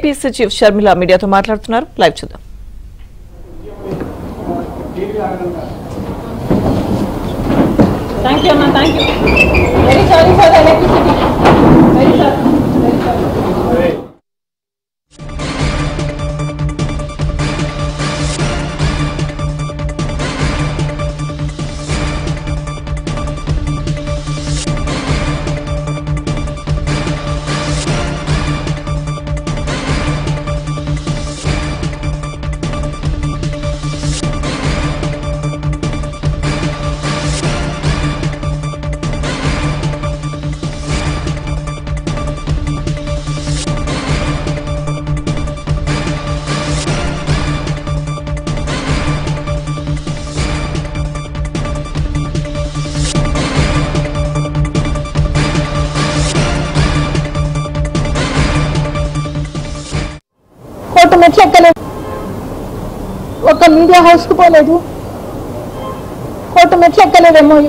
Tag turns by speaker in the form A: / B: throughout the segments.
A: APC chief Sharmila మీడియాతో మాట్లాడుతున్నారు live చూద్దాం
B: Thank you, Anna. Thank you. Very sorry for the electricity. Very sorry. Very sorry.
C: Court మెట్లు ఎక్కలేదు ఒక్క మీడియా హౌస్కి పోలేదు కోర్టు మెట్లు ఎక్కలేదు ఎంఓయు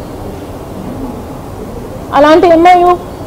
C: అలాంటి ఎంఓయు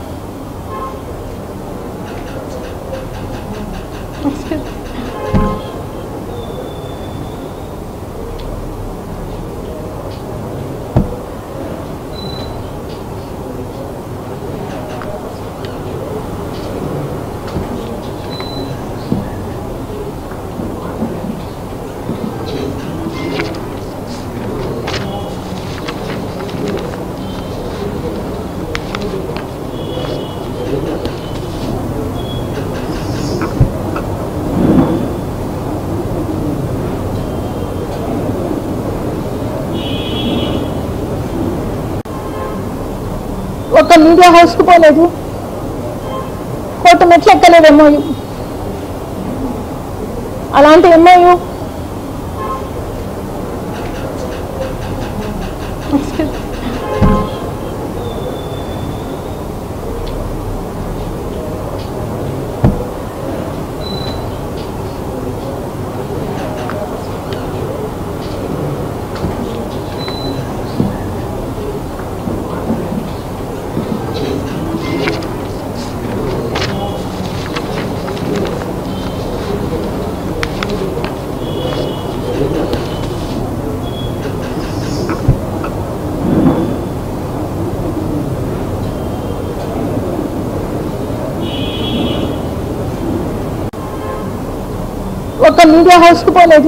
C: ఒక్క మీడియా హౌస్కి పోలేదు కోర్టు మెట్లు ఎక్కలేదు ఎంఓయు అలాంటి ఎంఓయు ఒక్క మీడియా హౌస్కి పోలేదు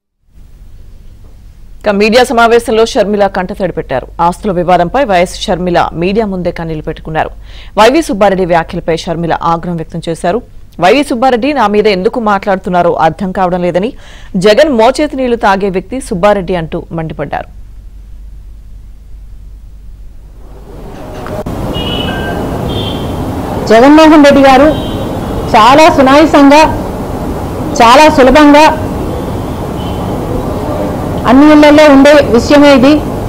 A: ఇక మీడియా సమావేశంలో షర్మిల కంటతడి పెట్టారు ఆస్తుల వివాదంపై వైఎస్ షర్మిల మీడియా ముందే కన్నీళ్లు పెట్టుకున్నారు వైవి సుబ్బారెడ్డి వ్యాఖ్యలపై షర్మిల ఆగ్రహం వ్యక్తం చేశారు వైవి సుబ్బారెడ్డి నా మీద ఎందుకు మాట్లాడుతున్నారో అర్థం కావడం లేదని జగన్ మోచేతి నీళ్లు తాగే వ్యక్తి సుబ్బారెడ్డి అంటూ మండిపడ్డారు
C: జగన్మోహన్ రెడ్డి గారు చాలా సునాయసంగా చాలా సులభంగా అన్ని ఇళ్లలో ఉండే విషయమే ఇది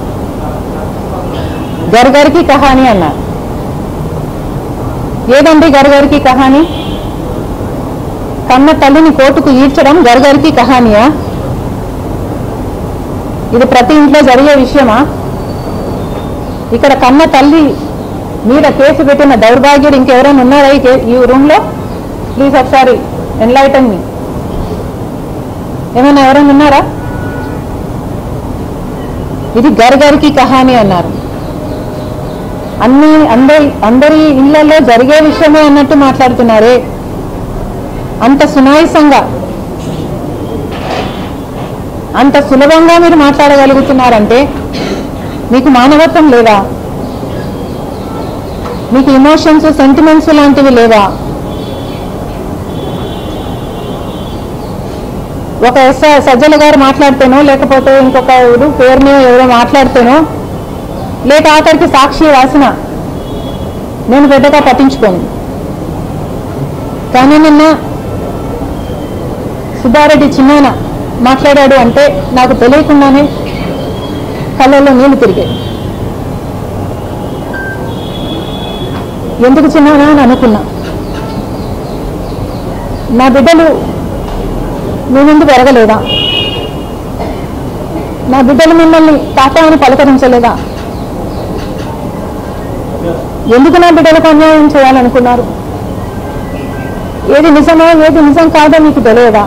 C: గర్గరికి కహాని అన్నారు ఏదండి గర్గరికి కహాని కన్న తల్లిని కోర్టుకు ఈడ్చడం గర్గరికి కహానియా ఇది ప్రతి ఇంట్లో జరిగే విషయమా ఇక్కడ కన్న తల్లి మీద కేసు పెట్టిన దౌర్భాగ్యుడు ఇంకెవరైనా ఉన్నారా ఈ కే- ఈ రూమ్ లో ప్లీజ్ ఒకసారి ఎన్లైటన్ మీ ఏమైనా ఎవరైనా ఉన్నారా ఇది గర్గరికి కహాని అన్నారు అన్ని అందరి అందరి ఇళ్లలో జరిగే విషయమే అన్నట్టు మాట్లాడుతున్నారే అంత సునాయసంగా అంత సులభంగా మీరు మాట్లాడగలుగుతున్నారంటే మీకు మానవత్వం లేదా మీకు ఇమోషన్స్ సెంటిమెంట్స్ లాంటివి లేవా ఒక ఎస్ సజ్జల గారు మాట్లాడితేనో లేకపోతే ఇంకొక ఎవరు పేరుని ఎవరో మాట్లాడితేనో లేక ఆఖరికి సాక్షి రాసిన నేను పెద్దగా పట్టించుకోను కానీ నిన్న సుబ్బారెడ్డి చిన్నాన మాట్లాడాడు అంటే నాకు తెలియకుండానే కళ్ళల్లో నీళ్లు తిరిగాయి ఎందుకు చిన్నానా అని అనుకున్నా నా బిడ్డలు మీ ముందు పెరగలేదా నా బిడ్డలు మిమ్మల్ని తాత అని పలకరించలేదా ఎందుకు నా బిడ్డలకు అన్యాయం చేయాలనుకున్నారు ఏది నిజమో ఏది నిజం కాదో మీకు తెలియదా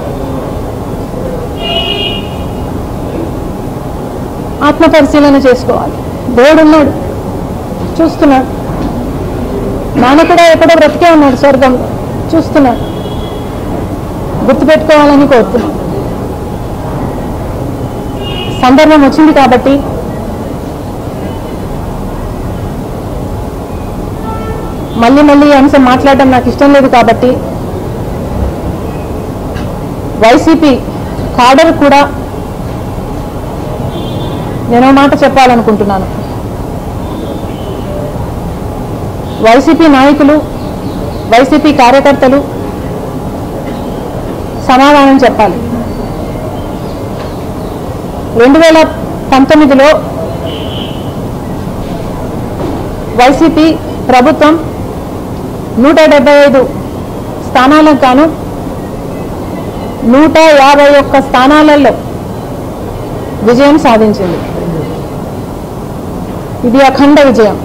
C: ఆత్మ పరిశీలన చేసుకోవాలి దేవుడు ఉన్నాడు చూస్తున్నాడు నాన్న కూడా ఎక్కడో బ్రతికే ఉన్నాడు స్వర్గంలో చూస్తున్నాడు గుర్తుపెట్టుకోవాలని కోరుతున్నాను సందర్భం వచ్చింది కాబట్టి మళ్ళీ మళ్ళీ ఈ అంశం మాట్లాడడం నాకు ఇష్టం లేదు కాబట్టి వైసీపీ కాడర్ కూడా నేనో మాట చెప్పాలనుకుంటున్నాను వైసీపీ నాయకులు వైసీపీ కార్యకర్తలు సమాధానం చెప్పాలి రెండు వేల పంతొమ్మిదిలో వైసీపీ ప్రభుత్వం నూట డెబ్బై ఐదు స్థానాలకు గాను నూట యాభై ఒక్క స్థానాలలో విజయం సాధించింది ఇది అఖండ విజయం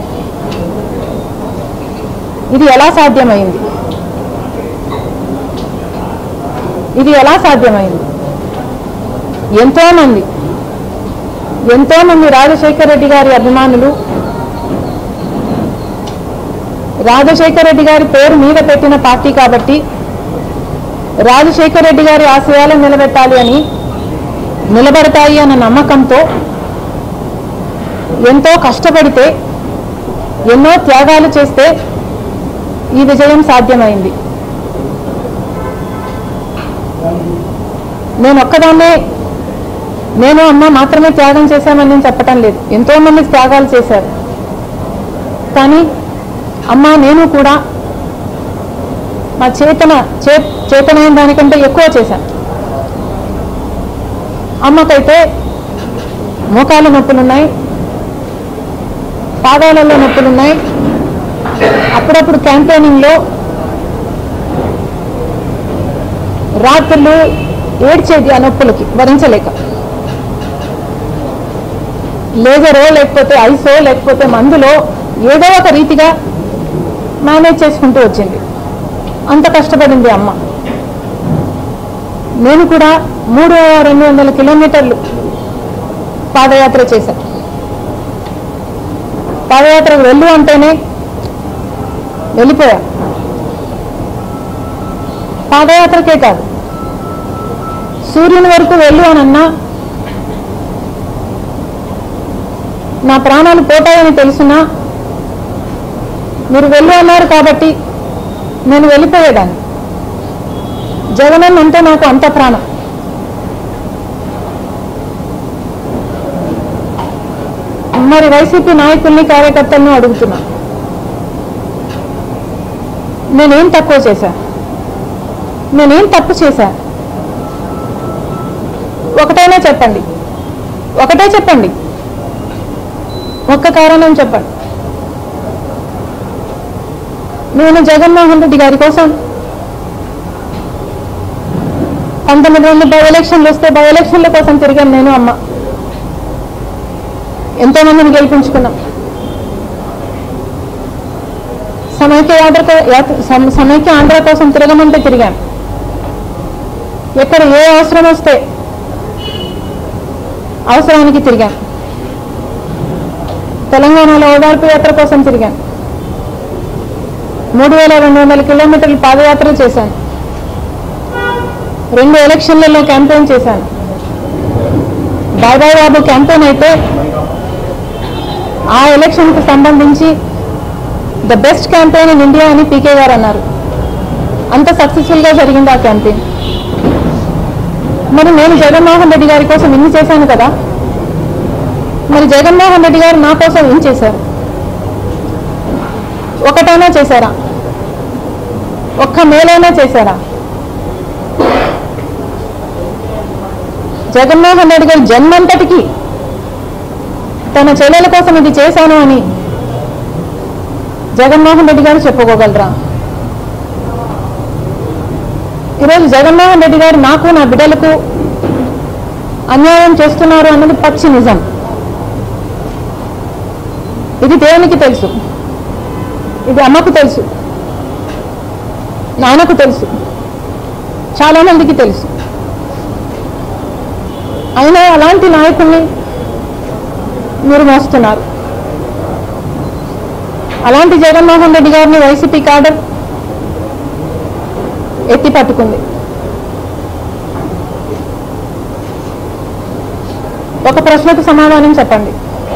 C: ఇది ఎలా సాధ్యమైంది ఇది ఎలా సాధ్యమైంది ఎంతో మంది ఎంతో మంది రాజశేఖర రెడ్డి గారి అభిమానులు రాజశేఖర రెడ్డి గారి పేరు మీద పెట్టిన పార్టీ కాబట్టి రాజశేఖర రెడ్డి గారి ఆశయాలను నిలబెట్టాలి అని నిలబడతాయి అన్న నమ్మకంతో ఎంతో కష్టపడితే ఎన్నో త్యాగాలు చేస్తే ఈ విజయం సాధ్యమైంది నేను ఒక్కదాన్నే నేను అమ్మ మాత్రమే త్యాగం చేశామని నేను చెప్పటం లేదు ఎంతో మంది త్యాగాలు చేశారు కానీ అమ్మ నేను కూడా మా చేతన చే చేతనైన దానికంటే ఎక్కువ చేశాను అమ్మకైతే మోకాళ్ళ నొప్పులున్నాయి పాదాలలో నొప్పులున్నాయి అప్పుడప్పుడు క్యాంపెయినింగ్లో రాత్రులు ఏడ్చేది ఆ నొప్పులకి భరించలేక లేజరో లేకపోతే ఐసో లేకపోతే మందులో ఏదో ఒక రీతిగా మేనేజ్ చేసుకుంటూ వచ్చింది అంత కష్టపడింది అమ్మ నేను కూడా మూడు రెండు వందల కిలోమీటర్లు పాదయాత్ర చేశాను పాదయాత్రకు వెళ్ళు అంటేనే వెళ్ళిపోయా పాదయాత్రకే కాదు సూర్యుని వరకు వెళ్ళు అని అన్నా నా ప్రాణాలు పోతాయని తెలిసినా మీరు వెళ్ళు అన్నారు కాబట్టి నేను వెళ్ళిపోయేదాన్ని జగనన్న అంటే నాకు అంత ప్రాణం మరి వైసీపీ నాయకుల్ని కార్యకర్తలను అడుగుతున్నా నేనేం తక్కువ చేశా నేనేం తప్పు చేశా ఒకటైనా చెప్పండి ఒకటే చెప్పండి ఒక్క కారణం చెప్పండి నేను జగన్మోహన్ రెడ్డి గారి కోసం పంతొమ్మిది వందల బై ఎలక్షన్లు వస్తే బై ఎలక్షన్ల కోసం తిరిగాను నేను అమ్మ ఎంతో మందిని గెలిపించుకున్నాం సమైక్య యాత్ర కో- యాత్ర- సమ- సమైక్య ఆంధ్ర కోసం తిరగమంటే తిరిగాను ఎక్కడ ఏ అవసరం వస్తే అవసరానికి తిరిగాను తెలంగాణలో ఓదార్పు యాత్ర కోసం తిరిగాను మూడు వేల రెండు వందల కిలోమీటర్లు పాదయాత్ర చేశాను రెండు ఎలక్షన్లలో క్యాంపెయిన్ చేశాను బాబాయ్ బాబు క్యాంపెయిన్ అయితే ఆ ఎలక్షన్కి సంబంధించి the best campaign in India అని పీకే గారు అన్నారు అంత సక్సెస్ఫుల్గా జరిగింది ఆ క్యాంపెయిన్ మరి నేను జగన్మోహన్ రెడ్డి గారి కోసం ఇన్ని చేశాను కదా మరి జగన్మోహన్ రెడ్డి గారు నా కోసం ఏం చేశారు ఒకటైనా చేశారా ఒక్క మేలైనా చేశారా జగన్మోహన్ రెడ్డి గారి జన్మంతటికి తన చెల్లెల కోసం ఇది చేశాను అని జగన్మోహన్ రెడ్డి గారు చెప్పుకోగలరా ఈరోజు జగన్మోహన్ రెడ్డి గారు నాకు నా బిడ్డలకు అన్యాయం చేస్తున్నారు అన్నది పచ్చి నిజం ఇది దేవునికి తెలుసు ఇది అమ్మకు తెలుసు నాన్నకు తెలుసు చాలా మందికి తెలుసు అయినా అలాంటి నాయకుడిని మీరు మోస్తున్నారు అలాంటి జగన్మోహన్ రెడ్డి గారిని వైసీపీ కాడర్ ఎత్తి పట్టుకుంది ఒక ప్రశ్నకు సమాధానం చెప్పండి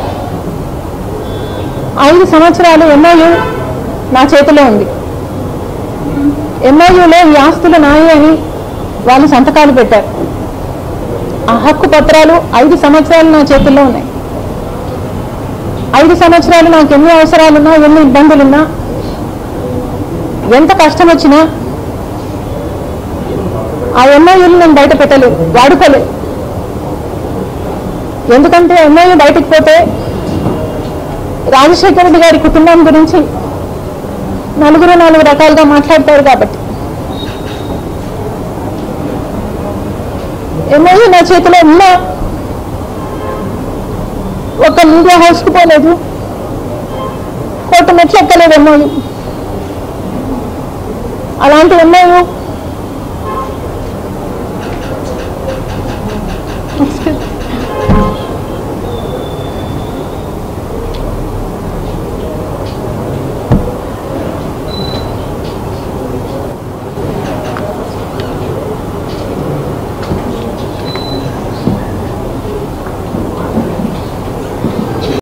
C: ఐదు సంవత్సరాలు ఎంఓయూ నా చేతిలో ఉంది ఎంఓయూలో ఈ ఆస్తులు నాయి అని వాళ్ళు సంతకాలు పెట్టారు ఆ హక్కు పత్రాలు ఐదు సంవత్సరాలు నా చేతుల్లో ఉన్నాయి ఐదు సంవత్సరాలు నాకు ఎన్ని అవసరాలున్నా ఎన్ని ఇబ్బందులున్నా ఎంత కష్టం వచ్చినా ఆ ఎంఐయూలు నేను బయట పెట్టలేదు వాడుకోలేదు ఎందుకంటే ఎంఐయూ బయటకు పోతే రాజశేఖర రెడ్డి గారి కుటుంబం గురించి నలుగురు నాలుగు రకాలుగా మాట్లాడతారు కాబట్టి ఎంఐయూ నా చేతిలో ఉన్నా ఒక మీడియా హౌస్కి పోలేదు కోర్టు మెట్లు ఎక్కలేదు ఎంఐయూ అలాంటి ఎంఐయూ